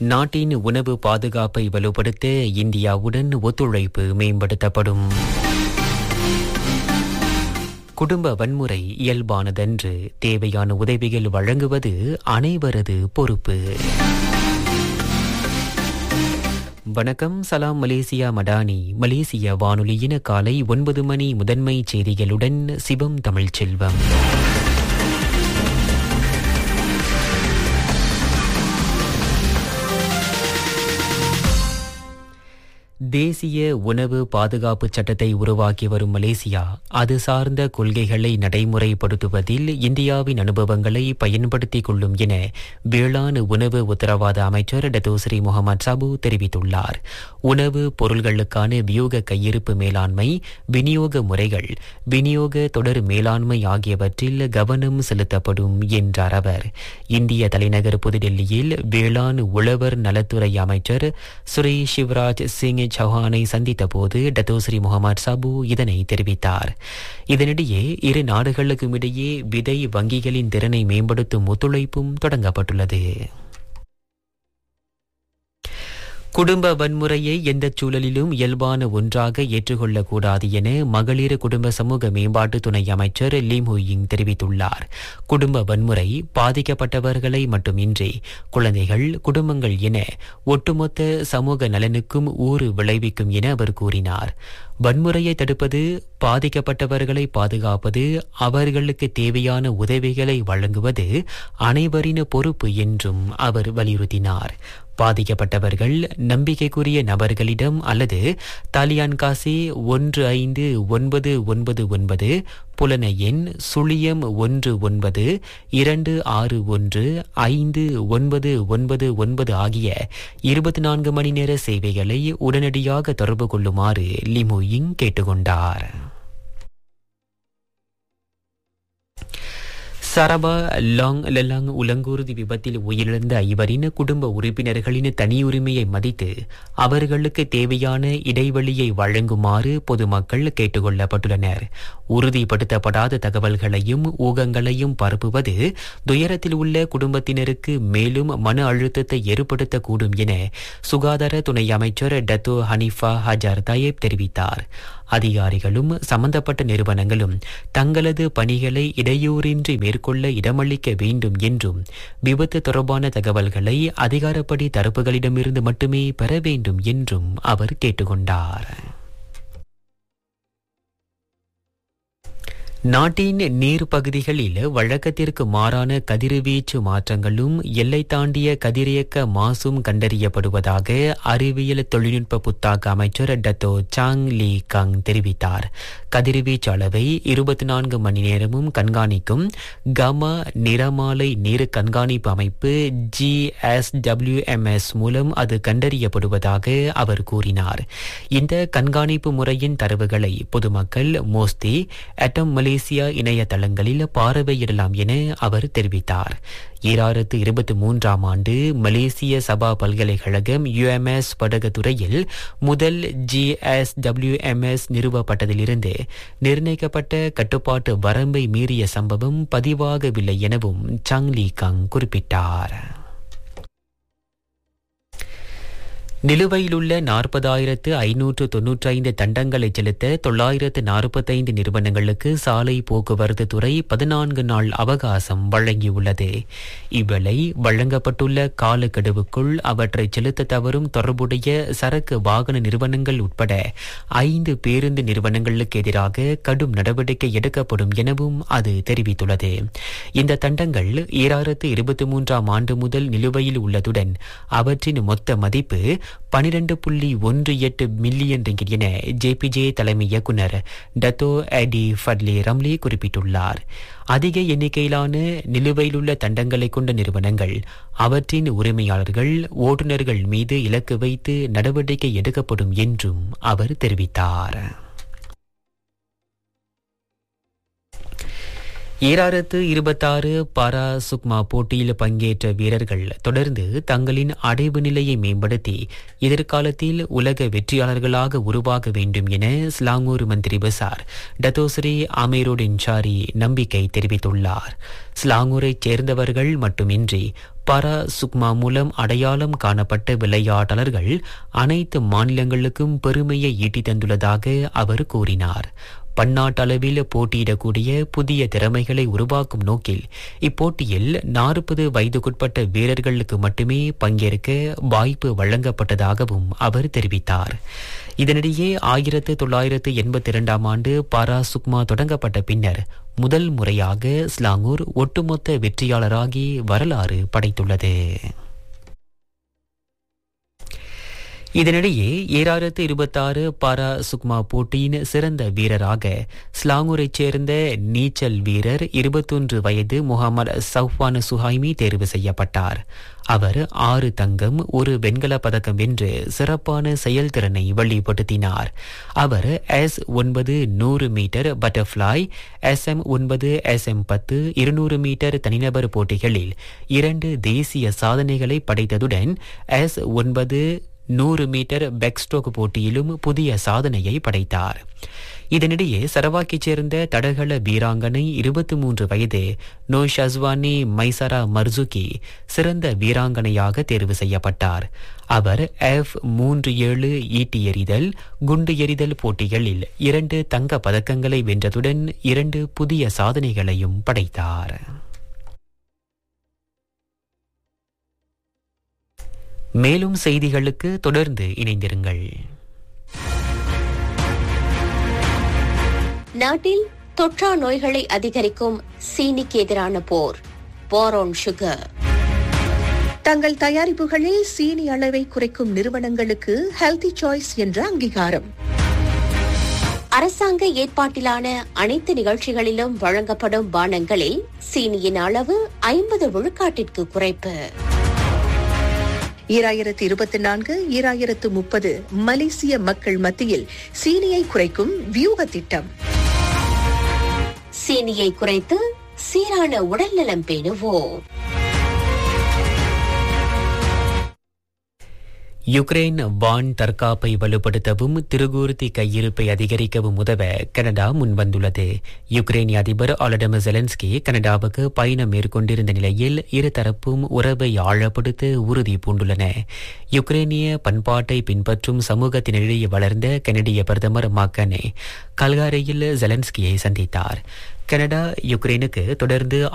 நாட்டின் உணவு பாதுகாப்பை வலுப்படுத்த இந்தியாவுடன் ஒத்துழைப்பு மேம்படுத்தப்படும் குடும்ப வன்முறை இயல்பானதன்று தேவையான உதவிகள் வழங்குவது அனைவரது பொறுப்பு வணக்கம் சலாம் மலேசியா மடானி மலேசிய வானொலியின காலை ஒன்பது மணி முதன்மை செய்திகளுடன் சிவம் தமிழ்ச்செல்வம் தேசிய உணவு பாதுகாப்பு சட்டத்தை உருவாக்கி வரும் மலேசியா அது சார்ந்த கொள்கைகளை நடைமுறைப்படுத்துவதில் இந்தியாவின் அனுபவங்களை பயன்படுத்திக் கொள்ளும் என வேளாண் உணவு உத்தரவாத அமைச்சர் டத்தோஸ்ரீ முகமது சாபு தெரிவித்துள்ளார் உணவு பொருள்களுக்கான வியூக கையிருப்பு மேலாண்மை விநியோக முறைகள் விநியோக தொடர் மேலாண்மை ஆகியவற்றில் கவனம் செலுத்தப்படும் என்றார் அவர் இந்திய தலைநகர் புதுடெல்லியில் வேளாண் உழவர் நலத்துறை அமைச்சர் சுரே சிவராஜ் சிங் சௌஹானை சந்தித்த போது டத்தோஸ்ரீ முகமது சாபு இதனை தெரிவித்தார் இதனிடையே இரு நாடுகளுக்கும் இடையே விதை வங்கிகளின் திறனை மேம்படுத்தும் ஒத்துழைப்பும் தொடங்கப்பட்டுள்ளது குடும்ப வன்முறையை எந்த சூழலிலும் இயல்பான ஒன்றாக ஏற்றுக்கொள்ளக்கூடாது என மகளிர் குடும்ப சமூக மேம்பாட்டு துணை அமைச்சர் லீம் ஹுயிங் தெரிவித்துள்ளார் குடும்ப வன்முறை பாதிக்கப்பட்டவர்களை மட்டுமின்றி குழந்தைகள் குடும்பங்கள் என ஒட்டுமொத்த சமூக நலனுக்கும் ஊறு விளைவிக்கும் என அவர் கூறினார் வன்முறையை தடுப்பது பாதிக்கப்பட்டவர்களை பாதுகாப்பது அவர்களுக்கு தேவையான உதவிகளை வழங்குவது அனைவரின் பொறுப்பு என்றும் அவர் வலியுறுத்தினார் பாதிக்கப்பட்டவர்கள் நம்பிக்கைக்குரிய நபர்களிடம் அல்லது தாலியான் காசி ஒன்று ஐந்து ஒன்பது ஒன்பது ஒன்பது புலன எண் சுழியம் ஒன்று ஒன்பது இரண்டு ஆறு ஒன்று ஐந்து ஒன்பது ஒன்பது ஒன்பது ஆகிய இருபத்தி நான்கு மணி நேர சேவைகளை உடனடியாக தொடர்பு கொள்ளுமாறு லிமுயிங் கேட்டுக்கொண்டார் சரபா லாங் லெலாங் உலங்கூர்தி விபத்தில் உயிரிழந்த ஐவரின் குடும்ப உறுப்பினர்களின் தனியுரிமையை மதித்து அவர்களுக்கு தேவையான இடைவெளியை வழங்குமாறு பொதுமக்கள் கேட்டுக்கொள்ளப்பட்டுள்ளனர் உறுதிப்படுத்தப்படாத தகவல்களையும் ஊகங்களையும் பரப்புவது துயரத்தில் உள்ள குடும்பத்தினருக்கு மேலும் மன அழுத்தத்தை ஏற்படுத்தக்கூடும் என சுகாதார துணை அமைச்சர் டத்தோ ஹனிஃபா ஹஜார் தயேப் தெரிவித்தார் அதிகாரிகளும் சம்பந்தப்பட்ட நிறுவனங்களும் தங்களது பணிகளை இடையூறின்றி மேற்கொள்ள இடமளிக்க வேண்டும் என்றும் விபத்து தொடர்பான தகவல்களை அதிகாரப்படி தரப்புகளிடமிருந்து மட்டுமே பெற வேண்டும் என்றும் அவர் கேட்டுக்கொண்டார் நாட்டின் நீர் பகுதிகளில் வழக்கத்திற்கு மாறான கதிர்வீச்சு மாற்றங்களும் எல்லை தாண்டிய கதிரியக்க மாசும் கண்டறியப்படுவதாக அறிவியல் தொழில்நுட்ப புத்தாக்க அமைச்சர் டத்தோ சாங் லீ கங் தெரிவித்தார் கதிர்வீச்சு அளவை இருபத்தி நான்கு மணி நேரமும் கண்காணிக்கும் கம நிறமாலை நீர் கண்காணிப்பு அமைப்பு ஜி எஸ் டபிள்யூஎம்எஸ் மூலம் அது கண்டறியப்படுவதாக அவர் கூறினார் இந்த கண்காணிப்பு முறையின் தரவுகளை பொதுமக்கள் மோஸ்தி அட்டம் மலேசியா இணையதளங்களில் பார்வையிடலாம் என அவர் தெரிவித்தார் ஈராயிரத்து இருபத்தி மூன்றாம் ஆண்டு மலேசிய சபா பல்கலைக்கழகம் யுஎம்எஸ் படகுத்துறையில் முதல் ஜிஎஸ்டபிள்யூஎம்எஸ் நிறுவப்பட்டதிலிருந்து நிர்ணயிக்கப்பட்ட கட்டுப்பாட்டு வரம்பை மீறிய சம்பவம் பதிவாகவில்லை எனவும் சங்லி கங் குறிப்பிட்டார் நிலுவையிலுள்ள நாற்பதாயிரத்து ஐநூற்று தொன்னூற்றி ஐந்து தண்டங்களை செலுத்த தொள்ளாயிரத்து நாற்பத்தைந்து நிறுவனங்களுக்கு சாலை போக்குவரத்து துறை பதினான்கு நாள் அவகாசம் வழங்கியுள்ளது இவ்வேளை வழங்கப்பட்டுள்ள காலக்கெடுவுக்குள் அவற்றை செலுத்த தவறும் தொடர்புடைய சரக்கு வாகன நிறுவனங்கள் உட்பட ஐந்து பேருந்து நிறுவனங்களுக்கு எதிராக கடும் நடவடிக்கை எடுக்கப்படும் எனவும் அது தெரிவித்துள்ளது இந்த தண்டங்கள் ஈராயிரத்து இருபத்தி மூன்றாம் ஆண்டு முதல் நிலுவையில் உள்ளதுடன் அவற்றின் மொத்த மதிப்பு பனிரெண்டு புள்ளி ஒன்று எட்டு மில்லியன் ரிங்கிட் என ஜேபிஜே தலைமை இயக்குனர் டத்தோ எடி ஃபட்லி ரம்லி குறிப்பிட்டுள்ளார் அதிக எண்ணிக்கையிலான நிலுவையிலுள்ள தண்டங்களை கொண்ட நிறுவனங்கள் அவற்றின் உரிமையாளர்கள் ஓட்டுநர்கள் மீது இலக்கு வைத்து நடவடிக்கை எடுக்கப்படும் என்றும் அவர் தெரிவித்தார் ஈராயிரத்து இருபத்தாறு பாரா சுக்மா போட்டியில் பங்கேற்ற வீரர்கள் தொடர்ந்து தங்களின் அடைவு நிலையை மேம்படுத்தி எதிர்காலத்தில் உலக வெற்றியாளர்களாக உருவாக வேண்டும் என ஸ்லாங்கூர் மந்திரி பசார் டத்தோஸ்ரீ அமீருடின் சாரி நம்பிக்கை தெரிவித்துள்ளார் ஸ்லாங்கூரைச் சேர்ந்தவர்கள் மட்டுமின்றி பரா சுக்மா மூலம் அடையாளம் காணப்பட்ட விளையாட்டாளர்கள் அனைத்து மாநிலங்களுக்கும் பெருமையை ஈட்டித் தந்துள்ளதாக அவர் கூறினார் பன்னாட்டளவில் போட்டியிடக்கூடிய புதிய திறமைகளை உருவாக்கும் நோக்கில் இப்போட்டியில் நாற்பது வயதுக்குட்பட்ட வீரர்களுக்கு மட்டுமே பங்கேற்க வாய்ப்பு வழங்கப்பட்டதாகவும் அவர் தெரிவித்தார் இதனிடையே ஆயிரத்து தொள்ளாயிரத்து எண்பத்தி இரண்டாம் ஆண்டு பாரா சுக்மா தொடங்கப்பட்ட பின்னர் முதல் முறையாக ஸ்லாங்கூர் ஒட்டுமொத்த வெற்றியாளராகி வரலாறு படைத்துள்ளது இதனிடையே ஏழாயிரத்து இருபத்தாறு பாரா சுக்மா போட்டியின் சிறந்த வீரராக ஸ்லாங்கூரைச் சேர்ந்த நீச்சல் வீரர் இருபத்தொன்று வயது முகமது சௌஃபான் சுஹைமி தேர்வு செய்யப்பட்டார் அவர் ஆறு தங்கம் ஒரு வெண்கல பதக்கம் வென்று சிறப்பான செயல்திறனை வெளிப்படுத்தினார் அவர் எஸ் ஒன்பது நூறு மீட்டர் பட்டர்ஃப்ளை எஸ் எம் ஒன்பது எஸ் எம் பத்து இருநூறு மீட்டர் தனிநபர் போட்டிகளில் இரண்டு தேசிய சாதனைகளை படைத்ததுடன் எஸ் ஒன்பது நூறு மீட்டர் பெக்ஸ்ட்ரோக் போட்டியிலும் புதிய சாதனையை படைத்தார் இதனிடையே சரவாக்கைச் சேர்ந்த தடகள வீராங்கனை இருபத்தி மூன்று வயது நோ ஷஸ்வானி மைசரா மர்சுகி சிறந்த வீராங்கனையாக தேர்வு செய்யப்பட்டார் அவர் எஃப் மூன்று ஏழு ஈட்டி எறிதல் குண்டு எறிதல் போட்டிகளில் இரண்டு தங்க பதக்கங்களை வென்றதுடன் இரண்டு புதிய சாதனைகளையும் படைத்தார் மேலும் செய்திகளுக்கு தொடர்ந்து இணைந்திருங்கள் நாட்டில் தொற்றா நோய்களை அதிகரிக்கும் சீனிக்கு எதிரான போர் போரோன் சுகர் தங்கள் தயாரிப்புகளில் சீனி அளவை குறைக்கும் நிறுவனங்களுக்கு ஹெல்தி சாய்ஸ் என்ற அங்கீகாரம் அரசாங்க ஏற்பாட்டிலான அனைத்து நிகழ்ச்சிகளிலும் வழங்கப்படும் பானங்களில் சீனியின் அளவு ஐம்பது விழுக்காட்டிற்கு குறைப்பு ஈராயிரத்து இருபத்தி நான்கு ஈராயிரத்து முப்பது மலேசிய மக்கள் மத்தியில் சீனியை குறைக்கும் வியூக திட்டம் சீனியை குறைத்து சீரான உடல்நலம் பேணுவோம் யுக்ரைன் வான் தற்காப்பை வலுப்படுத்தவும் திருகூர்த்தி கையிருப்பை அதிகரிக்கவும் உதவ கனடா முன்வந்துள்ளது யுக்ரைனிய அதிபர் ஆலடமர் ஜெலன்ஸ்கி கனடாவுக்கு பயணம் மேற்கொண்டிருந்த நிலையில் இருதரப்பும் உறவை ஆழப்படுத்த உறுதி பூண்டுள்ளன யுக்ரைனிய பண்பாட்டை பின்பற்றும் சமூகத்தினிடையே வளர்ந்த கனடிய பிரதமர் மக்கனே கல்காரியில் ஜெலன்ஸ்கியை சந்தித்தார் கனடா யுக்ரைனுக்கு தொடர்ந்து